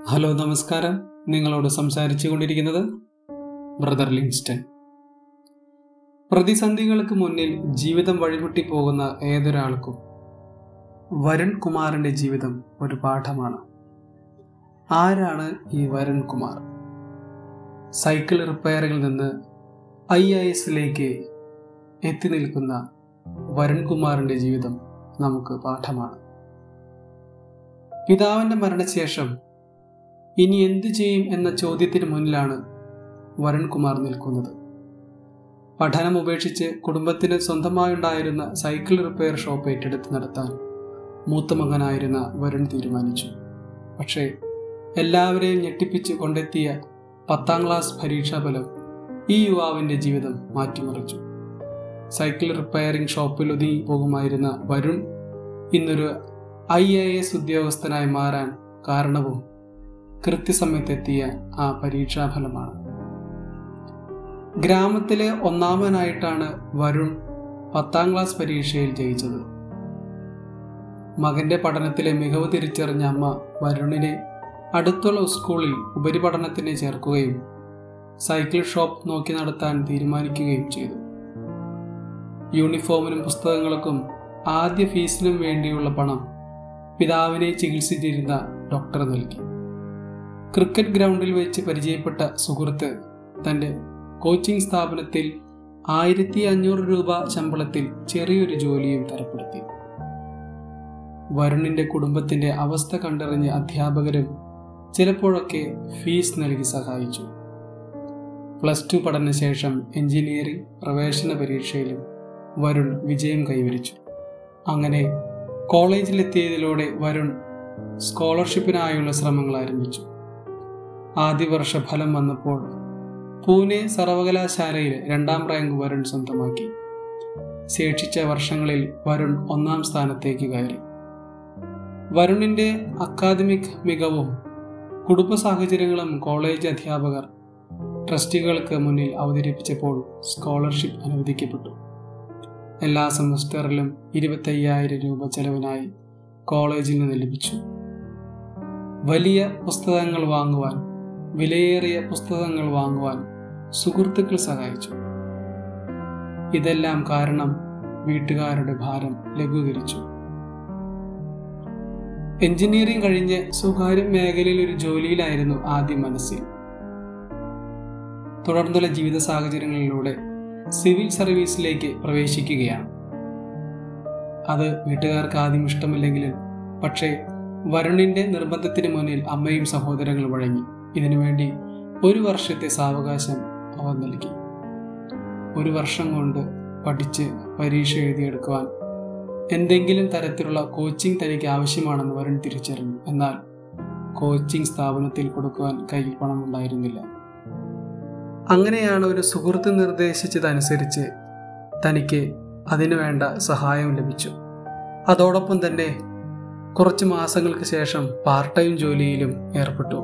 hello നമസ്കാരം നിങ്ങളോട് സംസാരിച്ചു കൊണ്ടിരിക്കുന്നത് ബ്രദർ ലിങ്സ്റ്റൺ പ്രതിസന്ധികൾക്ക് മുന്നിൽ ജീവിതം വഴിമുട്ടി പോകുന്ന ഏതൊരാൾക്കും വരുൺ കുമാറിന്റെ ജീവിതം ഒരു പാഠമാണ് ആരാണ് ഈ വരുൺ കുമാർ സൈക്കിൾ റിപ്പയറിൽ നിന്ന് ഐ ഐ എസിലേക്ക് എത്തി നിൽക്കുന്ന വരുൺ കുമാറിന്റെ ജീവിതം നമുക്ക് പാഠമാണ് പിതാവിന്റെ മരണശേഷം ഇനി എന്തു ചെയ്യും എന്ന ചോദ്യത്തിന് മുന്നിലാണ് വരുൺ കുമാർ നിൽക്കുന്നത് പഠനം ഉപേക്ഷിച്ച് കുടുംബത്തിന് സ്വന്തമായുണ്ടായിരുന്ന സൈക്കിൾ റിപ്പയർ ഷോപ്പ് ഏറ്റെടുത്ത് നടത്താൻ മൂത്ത മകനായിരുന്ന വരുൺ തീരുമാനിച്ചു പക്ഷേ എല്ലാവരെയും ഞെട്ടിപ്പിച്ച് കൊണ്ടെത്തിയ പത്താം ക്ലാസ് പരീക്ഷാഫലം ഈ യുവാവിൻ്റെ ജീവിതം മാറ്റിമറിച്ചു സൈക്കിൾ റിപ്പയറിംഗ് ഷോപ്പിൽ ഒതുങ്ങി പോകുമായിരുന്ന വരുൺ ഇന്നൊരു ഐ എ എസ് ഉദ്യോഗസ്ഥനായി മാറാൻ കാരണവും കൃത്യസമയത്തെത്തിയ ആ പരീക്ഷാഫലമാണ് ഗ്രാമത്തിലെ ഒന്നാമനായിട്ടാണ് വരുൺ പത്താം ക്ലാസ് പരീക്ഷയിൽ ജയിച്ചത് മകന്റെ പഠനത്തിലെ മികവ് തിരിച്ചറിഞ്ഞ അമ്മ വരുണിനെ അടുത്തുള്ള സ്കൂളിൽ ഉപരിപഠനത്തിന് ചേർക്കുകയും സൈക്കിൾ ഷോപ്പ് നോക്കി നടത്താൻ തീരുമാനിക്കുകയും ചെയ്തു യൂണിഫോമിനും പുസ്തകങ്ങൾക്കും ആദ്യ ഫീസിനും വേണ്ടിയുള്ള പണം പിതാവിനെ ചികിത്സിച്ചിരുന്ന ഡോക്ടർ നൽകി ക്രിക്കറ്റ് ഗ്രൗണ്ടിൽ വെച്ച് പരിചയപ്പെട്ട സുഹൃത്ത് തൻ്റെ കോച്ചിംഗ് സ്ഥാപനത്തിൽ ആയിരത്തി അഞ്ഞൂറ് രൂപ ശമ്പളത്തിൽ ചെറിയൊരു ജോലിയും തരപ്പെടുത്തി വരുണിന്റെ കുടുംബത്തിന്റെ അവസ്ഥ കണ്ടറിഞ്ഞ അധ്യാപകരും ചിലപ്പോഴൊക്കെ ഫീസ് നൽകി സഹായിച്ചു പ്ലസ് ടു പഠനശേഷം എഞ്ചിനീയറിംഗ് പ്രവേശന പരീക്ഷയിലും വരുൺ വിജയം കൈവരിച്ചു അങ്ങനെ കോളേജിലെത്തിയതിലൂടെ വരുൺ സ്കോളർഷിപ്പിനായുള്ള ശ്രമങ്ങൾ ആരംഭിച്ചു ആദ്യ വർഷ ഫലം വന്നപ്പോൾ പൂനെ സർവകലാശാലയിൽ രണ്ടാം റാങ്ക് വരുൺ സ്വന്തമാക്കി ശേഷിച്ച വർഷങ്ങളിൽ വരുൺ ഒന്നാം സ്ഥാനത്തേക്ക് കയറി വരുണിന്റെ അക്കാദമിക് മികവും കുടുംബ സാഹചര്യങ്ങളും കോളേജ് അധ്യാപകർ ട്രസ്റ്റികൾക്ക് മുന്നിൽ അവതരിപ്പിച്ചപ്പോൾ സ്കോളർഷിപ്പ് അനുവദിക്കപ്പെട്ടു എല്ലാ സെമസ്റ്ററിലും ഇരുപത്തയ്യായിരം രൂപ ചെലവിനായി കോളേജിൽ നിന്ന് ലഭിച്ചു വലിയ പുസ്തകങ്ങൾ വാങ്ങുവാൻ വിലയേറിയ പുസ്തകങ്ങൾ വാങ്ങുവാൻ സുഹൃത്തുക്കൾ സഹായിച്ചു ഇതെല്ലാം കാരണം വീട്ടുകാരുടെ ഭാരം ലഘൂകരിച്ചു എഞ്ചിനീയറിംഗ് കഴിഞ്ഞ് സ്വകാര്യ മേഖലയിൽ ഒരു ജോലിയിലായിരുന്നു ആദ്യം മനസ്സിൽ തുടർന്നുള്ള ജീവിത സാഹചര്യങ്ങളിലൂടെ സിവിൽ സർവീസിലേക്ക് പ്രവേശിക്കുകയാണ് അത് വീട്ടുകാർക്ക് ആദ്യം ഇഷ്ടമില്ലെങ്കിലും പക്ഷേ വരുണിന്റെ നിർബന്ധത്തിന് മുന്നിൽ അമ്മയും സഹോദരങ്ങളും വഴങ്ങി ഇതിനുവേണ്ടി ഒരു വർഷത്തെ സാവകാശം അവർ നൽകി ഒരു വർഷം കൊണ്ട് പഠിച്ച് പരീക്ഷ എഴുതിയെടുക്കുവാൻ എന്തെങ്കിലും തരത്തിലുള്ള കോച്ചിങ് തനിക്ക് ആവശ്യമാണെന്ന് വരുൺ തിരിച്ചറിഞ്ഞു എന്നാൽ കോച്ചിങ് സ്ഥാപനത്തിൽ കൊടുക്കുവാൻ കയ്യിൽ പണം ഉണ്ടായിരുന്നില്ല അങ്ങനെയാണ് ഒരു സുഹൃത്ത് നിർദ്ദേശിച്ചതനുസരിച്ച് തനിക്ക് അതിനു വേണ്ട സഹായം ലഭിച്ചു അതോടൊപ്പം തന്നെ കുറച്ച് മാസങ്ങൾക്ക് ശേഷം പാർട്ട് ടൈം ജോലിയിലും ഏർപ്പെട്ടു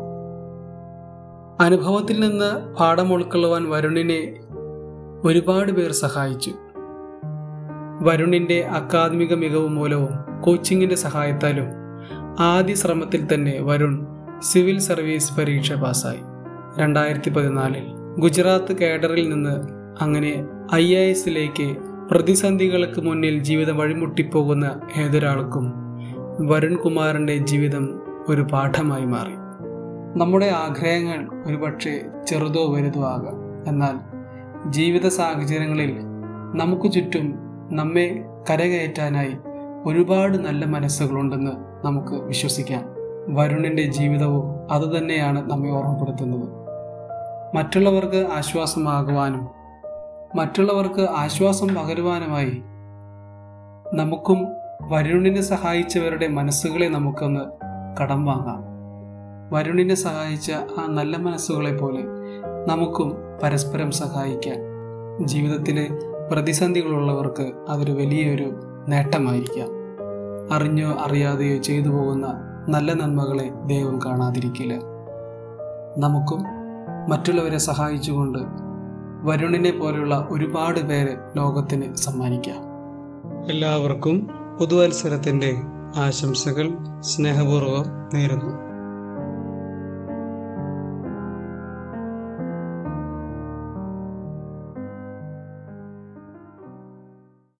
അനുഭവത്തിൽ നിന്ന് പാഠം ഉൾക്കൊള്ളുവാൻ വരുണിനെ ഒരുപാട് പേർ സഹായിച്ചു വരുണിന്റെ അക്കാദമിക മികവ് മൂലവും കോച്ചിങ്ങിന്റെ സഹായത്താലും ആദ്യ ശ്രമത്തിൽ തന്നെ വരുൺ സിവിൽ സർവീസ് പരീക്ഷ പാസ്സായി രണ്ടായിരത്തി പതിനാലിൽ ഗുജറാത്ത് കേഡറിൽ നിന്ന് അങ്ങനെ ഐ എ എസിലേക്ക് പ്രതിസന്ധികൾക്ക് മുന്നിൽ ജീവിതം വഴിമുട്ടിപ്പോകുന്ന ഏതൊരാൾക്കും വരുൺ കുമാറിന്റെ ജീവിതം ഒരു പാഠമായി മാറി നമ്മുടെ ആഗ്രഹങ്ങൾ ഒരുപക്ഷെ ചെറുതോ വലുതോ ആകാം എന്നാൽ ജീവിത സാഹചര്യങ്ങളിൽ നമുക്ക് ചുറ്റും നമ്മെ കരകയറ്റാനായി ഒരുപാട് നല്ല മനസ്സുകളുണ്ടെന്ന് നമുക്ക് വിശ്വസിക്കാം വരുണിന്റെ ജീവിതവും അതുതന്നെയാണ് നമ്മെ ഓർമ്മപ്പെടുത്തുന്നത് മറ്റുള്ളവർക്ക് ആശ്വാസമാകുവാനും മറ്റുള്ളവർക്ക് ആശ്വാസം പകരുവാനുമായി നമുക്കും വരുണിനെ സഹായിച്ചവരുടെ മനസ്സുകളെ നമുക്കൊന്ന് കടം വാങ്ങാം വരുണിനെ സഹായിച്ച ആ നല്ല മനസ്സുകളെ പോലെ നമുക്കും പരസ്പരം സഹായിക്കാം ജീവിതത്തിലെ പ്രതിസന്ധികളുള്ളവർക്ക് അതൊരു വലിയൊരു നേട്ടമായിരിക്കാം അറിഞ്ഞോ അറിയാതെയോ ചെയ്തു പോകുന്ന നല്ല നന്മകളെ ദൈവം കാണാതിരിക്കില്ല നമുക്കും മറ്റുള്ളവരെ സഹായിച്ചുകൊണ്ട് വരുണിനെ പോലെയുള്ള ഒരുപാട് പേര് ലോകത്തിന് സമ്മാനിക്കാം എല്ലാവർക്കും പുതുവത്സരത്തിൻ്റെ ആശംസകൾ സ്നേഹപൂർവ്വം നേരുന്നു